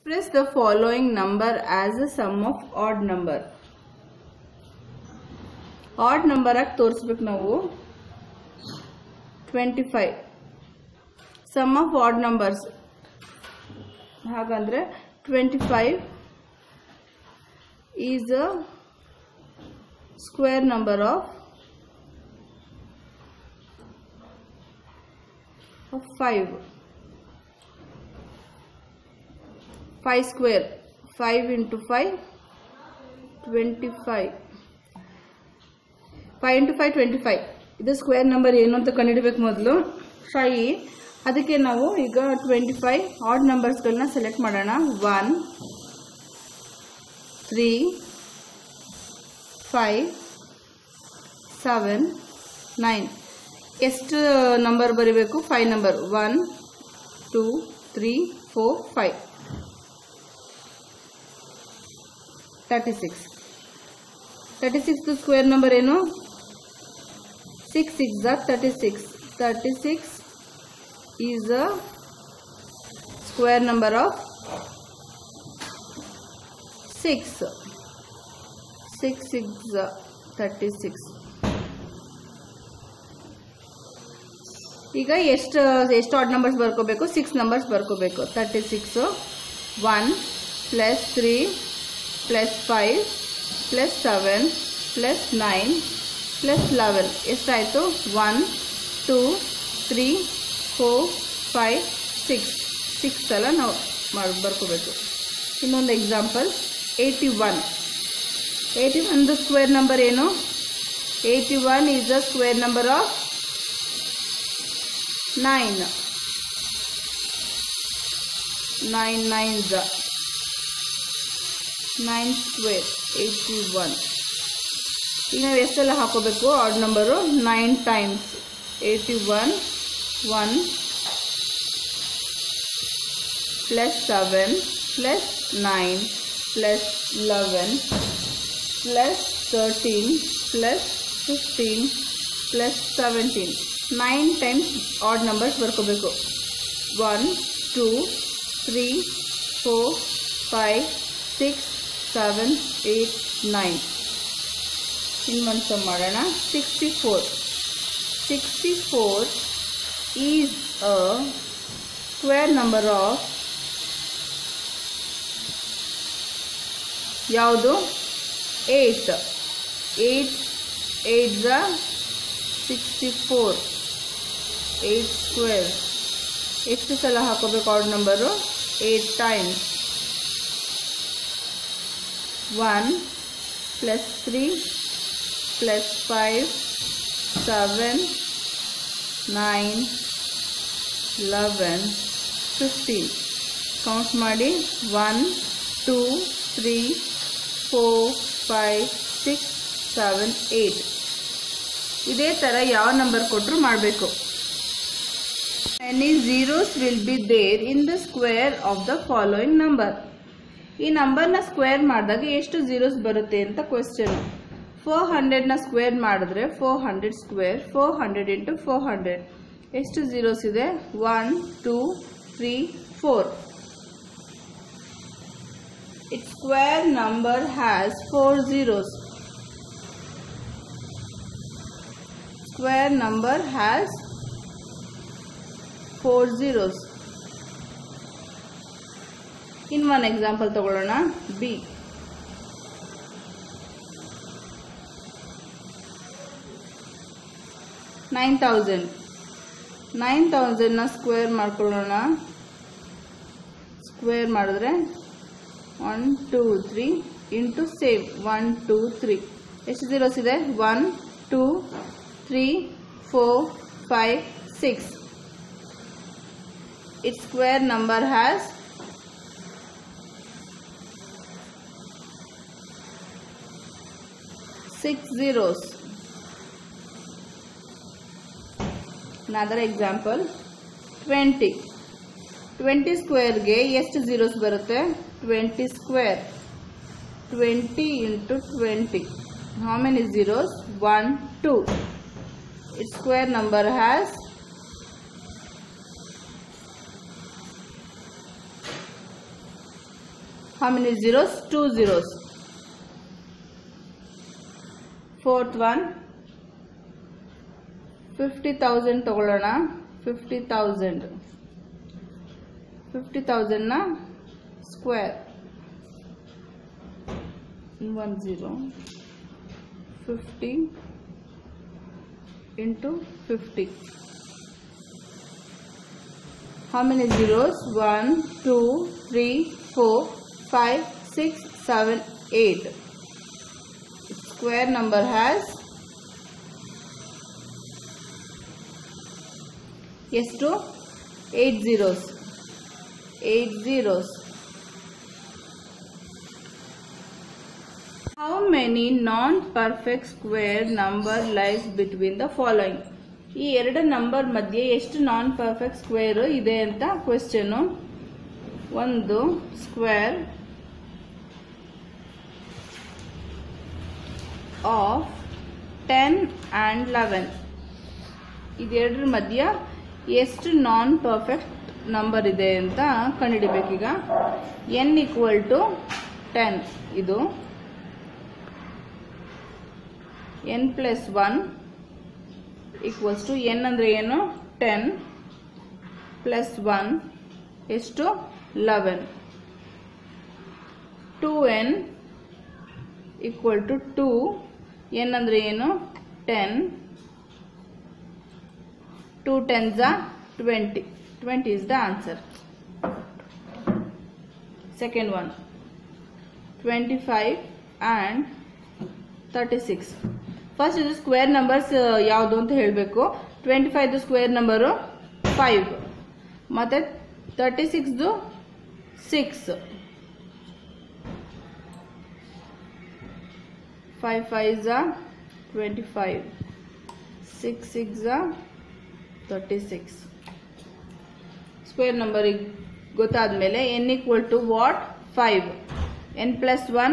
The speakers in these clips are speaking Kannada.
Express the following number as a sum of odd number. Odd number ಆಗಿ ತೋರಿಸ್ಬೇಕು ನಾವು twenty five sum of odd numbers ಹಾಗಂದ್ರೆ twenty five is a square number of five five square five into five twenty five five into five twenty five ಇದು ಸ್ಕ್ವೇರ್ ನಂಬರ್ ಏನು ಅಂತ ಕಂಡುಹಿಡಬೇಕು ಮೊದಲು ಫೈ ಅದಕ್ಕೆ ನಾವು ಈಗ ಟ್ವೆಂಟಿ ಫೈವ್ ಆಡ್ ನಂಬರ್ಸ್ಗಳನ್ನ ಸೆಲೆಕ್ಟ್ ಮಾಡೋಣ one three five seven nine ಎಷ್ಟು ನಂಬರ್ ಬರೀಬೇಕು five number one two three four five thirty six thirty six square number ಏನು six six thirty six thirty six is a square number of six six six thirty six ಈಗ ಎಷ್ಟು ಎಷ್ಟು ಆಡ್ ನಂಬರ್ಸ್ ಬರ್ಕೋಬೇಕು ಸಿಕ್ಸ್ ನಂಬರ್ಸ್ ಬರ್ಕೋಬೇಕು thirty six one plus three plus five plus seven plus nine plus eleven ಎಷ್ಟಾಯಿತು one two three four five six six ಸಲ ನಾವು ಮಾಡಿ ಬರ್ಕೋಬೇಕು ಇನ್ನೊಂದು ಎಕ್ಸಾಂಪಲ್ ಏಯ್ಟಿ ಒನ್ ಏಯ್ಟಿ ಒನ್ದು ಸ್ಕ್ವೇರ್ ನಂಬರ್ ಏನು eighty one is a square number of nine nine nine the nine square eighty one ಈಗ ನಾವು ಎಷ್ಟೆಲ್ಲ ಹಾಕೋಬೇಕು odd number nine times eighty one one plus seven plus nine plus eleven plus thirteen plus fifteen plus seventeen nine times odd numbers ಬರ್ಕೋಬೇಕು one two three four five six seven eight nine ಇನ್ನೊಂದು ಸಮ್ ಮಾಡೋಣ sixty four sixty four is a square number of ಯಾವುದು ಏಟ್ ಏಟ್ ಏಟ್ ಝ ಸಿಕ್ಸ್ಟಿ ಫೋರ್ ಏಟ್ ಸ್ಕ್ವೇರ್ ಎಷ್ಟು ಸಲ ಹಾಕೋಬೇಕು order number eight times one plus three plus five seven nine eleven fifteen count ಮಾಡಿ one two three four five six seven eight ಇದೇ ಥರ ಯಾವ ನಂಬರ್ ಕೊಟ್ಟರು ಮಾಡಬೇಕು any zeros will be there in the square of the following number ಈ ನಂಬರ್ನ ಸ್ಕ್ವೇರ್ ಮಾಡಿದಾಗ ಎಷ್ಟು ಝೀರೋಸ್ ಬರುತ್ತೆ ಅಂತ ಕ್ವೆಶ್ಚನ್ ಫೋರ್ ಹಂಡ್ರೆಡ್ನ ಸ್ಕ್ವೇರ್ ಮಾಡಿದ್ರೆ four hundred square four hundred into four hundred ಎಷ್ಟು ಝೀರೋಸ್ ಇದೆ one two three four it square number has four zeros square number has four zeros in one example ತಗೊಳ್ಳೋಣ ಬಿ ನೈನ್ ತೌಸಂಡ್ ನೈನ್ ತೌಸಂಡ್ನ ಸ್ಕ್ವೇರ್ ಮಾಡ್ಕೊಳ್ಳೋಣ ಸ್ಕ್ವೇರ್ ಮಾಡಿದ್ರೆ one two three into save one two three ಎಷ್ಟು ಝೀರೋಸ್ ಇದೆ one two three four five six its square number has six zeros. Another example 20. 20 ಸ್ಕ್ವೇರ್ಗೆ ಎಷ್ಟು ಝೀರೋಸ್ ಬರುತ್ತೆ twenty square twenty into twenty how many zeros one two it square number has How many zeros? Two zeros. Fourth one. Fifty thousand ತಗೊಳ್ಳೋಣ ಫಿಫ್ಟಿ ತೌಸಂಡ್ ಫಿಫ್ಟಿ ತೌಸಂಡ್ನ square one zero fifty into fifty How many zeros? 1, 2, 3, 4, 5, 6, 7, 8. Square number has ಎಷ್ಟು eight zeros. Eight zeros. How many non-perfect square number lies between the following? ಈ ಎರಡು ನಂಬರ್ ಮಧ್ಯೆ ಎಷ್ಟು ನಾನ್ ಪರ್ಫೆಕ್ಟ್ ಸ್ಕ್ವೇರ್ ಇದೆ ಅಂತ ಕ್ವೆಶ್ಚನ್ ಒಂದು square of ten and eleven ಇದೆರಡರ ಮಧ್ಯ ಎಷ್ಟು ನಾನ್ ಪರ್ಫೆಕ್ಟ್ ನಂಬರ್ ಇದೆ ಅಂತ ಕಂಡುಹಿಡಿಬೇಕೀಗ ಎನ್ ಈಕ್ವಲ್ ಟು ಟೆನ್ ಇದು n plus one equals to n ಅಂದರೆ ಏನು ಟೆನ್ ಪ್ಲಸ್ ಒನ್ ಎಷ್ಟು eleven two n equal to two n ಅಂದರೆ ಏನು ten two tens twenty twenty is the answer second one twenty five and thirty six first ಇದು ಸ್ಕ್ವೇರ್ ನಂಬರ್ಸ್ ಯಾವುದು ಅಂತ ಹೇಳಬೇಕು ಟ್ವೆಂಟಿ ಫೈವ್ದು ಸ್ಕ್ವೇರ್ ನಂಬರು ಫೈವ್ ಮತ್ತು ತರ್ಟಿ ಸಿಕ್ಸ್ದು ಸಿಕ್ಸ್ ಫೈವ್ ಫೈವ್ ಝಾ ಟ್ವೆಂಟಿ ಫೈವ್ ಸಿಕ್ಸ್ ಸಿಕ್ಸ್ ಝಾ ತರ್ಟಿ ಸಿಕ್ಸ್ ಸ್ಕ್ವೇರ್ ನಂಬರಿಗೆ ಗೊತ್ತಾದಮೇಲೆ n equal to what five n plus one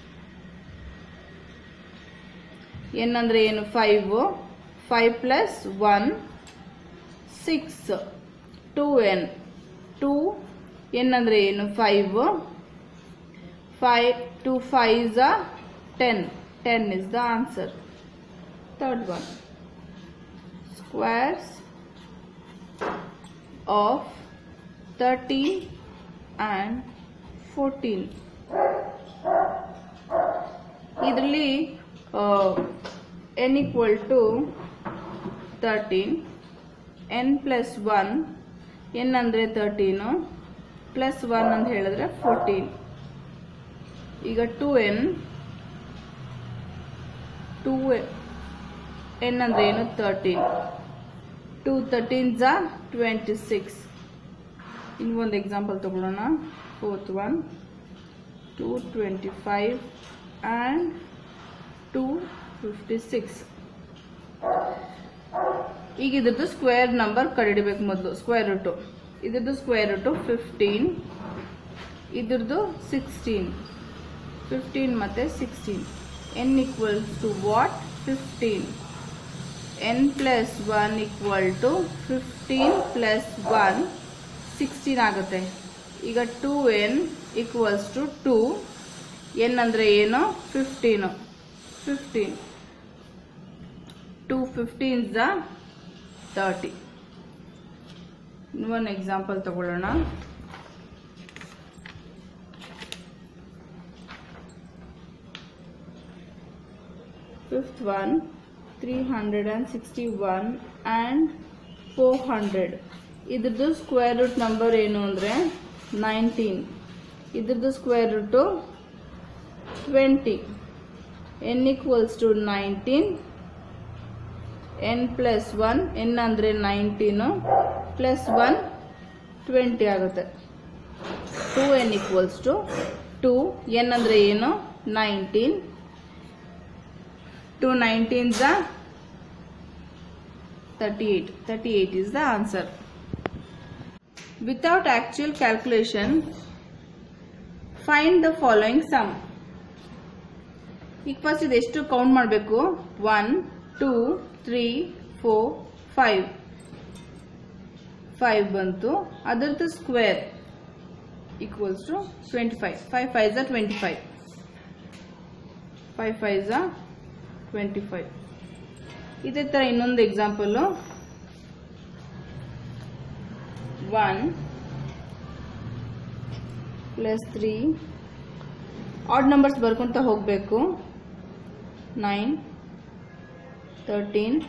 n ಅಂದರೆ ಏನು five five plus one six two n two n ಅಂದರೆ ಏನು ಫೈವ್ ಫೈವ್ ಟು ಫೈವ್ ಝ ten ten is the answer third one squares of thirteen and fourteen ಇದರಲ್ಲಿ n equal to thirteen n plus one n ಅಂದರೆ ತರ್ಟೀನು ಪ್ಲಸ್ ಒನ್ ಅಂತ ಹೇಳಿದ್ರೆ ಫೋರ್ಟೀನ್ ಈಗ ಟು ಎನ್ ಟೂ ಎನ್ ಅಂದರೆ ಏನು ತರ್ಟೀನ್ ಟೂ ತರ್ಟೀನ್ ಝಾ ಟ್ವೆಂಟಿ ಸಿಕ್ಸ್ ಇನ್ನೊಂದು ಎಕ್ಸಾಂಪಲ್ ತಗೊಳ್ಳೋಣ fourth one two twenty five and two fifty six ಈಗ ಇದ್ರದ್ದು ಸ್ಕ್ವೇರ್ ನಂಬರ್ ಕಂಡುಹಿಡಿಬೇಕು ಮೊದಲು ಸ್ಕ್ವೇರ್ ರೂಟು ಇದ್ರದ್ದು ಸ್ಕ್ವೇರ್ ರೂಟು ಫಿಫ್ಟೀನ್ ಇದ್ರದ್ದು ಸಿಕ್ಸ್ಟೀನ್ ಫಿಫ್ಟೀನ್ ಮತ್ತು sixteen n equals to what fifteen n plus one equal to fifteen plus one sixteen ಆಗುತ್ತೆ ಈಗ two n equals to two n ಅಂದರೆ ಏನು ಫಿಫ್ಟೀನು ಫಿಫ್ಟೀನ್ ಟೂ ಫಿಫ್ಟೀನ್ ಝ ತರ್ಟಿ ಇನ್ನೊಂದು ಎಕ್ಸಾಂಪಲ್ ತಗೊಳ್ಳೋಣ fifth one three hundred and sixty one and four hundred ಇದ್ರದ್ದು ಸ್ಕ್ವೇರ್ ರೂಟ್ ನಂಬರ್ ಏನು ಅಂದರೆ ನೈನ್ಟೀನ್ ಇದ್ರದ್ದು square root twenty n equals to nineteen n plus one n ಅಂದರೆ ನೈನ್ಟೀನು ಪ್ಲಸ್ ಒನ್ ಟ್ವೆಂಟಿ ಆಗುತ್ತೆ two n equals to two n ಅಂದರೆ ಏನು ನೈನ್ಟೀನ್ ಟು ನೈನ್ಟೀನ್ ಝ thirty eight thirty eight is the answer without actual calculation find the following sum ಈಗ ಫಸ್ಟ್ ಇದು ಎಷ್ಟು ಕೌಂಟ್ ಮಾಡಬೇಕು one two three four five five ಬಂತು ಅದರದ್ದು square equals to twenty five five five ಝ ಟ್ವೆಂಟಿ ಫೈವ್ ಫೈವ್ ಫೈವ್ ಝ ಟ್ವೆಂಟಿ ಫೈವ್ ಇದೇ ಥರ ಇನ್ನೊಂದು example one plus three odd numbers ಬರ್ಕೊತ ಹೋಗಬೇಕು nine thirteen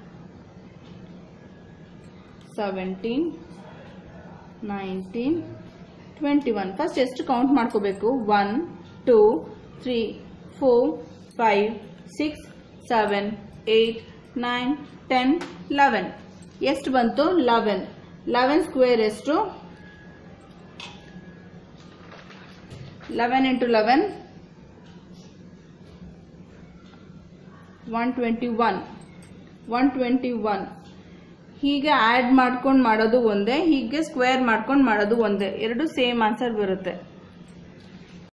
seventeen nineteen twenty one first ಎಷ್ಟು ಕೌಂಟ್ ಮಾಡ್ಕೋಬೇಕು one two three four five six seven eight nine ten eleven ಎಷ್ಟು ಬಂತು ಲೆವೆನ್ ಲೆವೆನ್ ಸ್ಕ್ವೇರ್ ಎಷ್ಟು eleven into eleven one twenty one one twenty one ಹೀಗೆ ಆ್ಯಡ್ ಮಾಡ್ಕೊಂಡು ಮಾಡೋದು ಒಂದೇ ಹೀಗೆ ಸ್ಕ್ವೇರ್ ಮಾಡ್ಕೊಂಡು ಮಾಡೋದು ಒಂದೇ ಎರಡು ಸೇಮ್ ಆನ್ಸರ್ ಬರುತ್ತೆ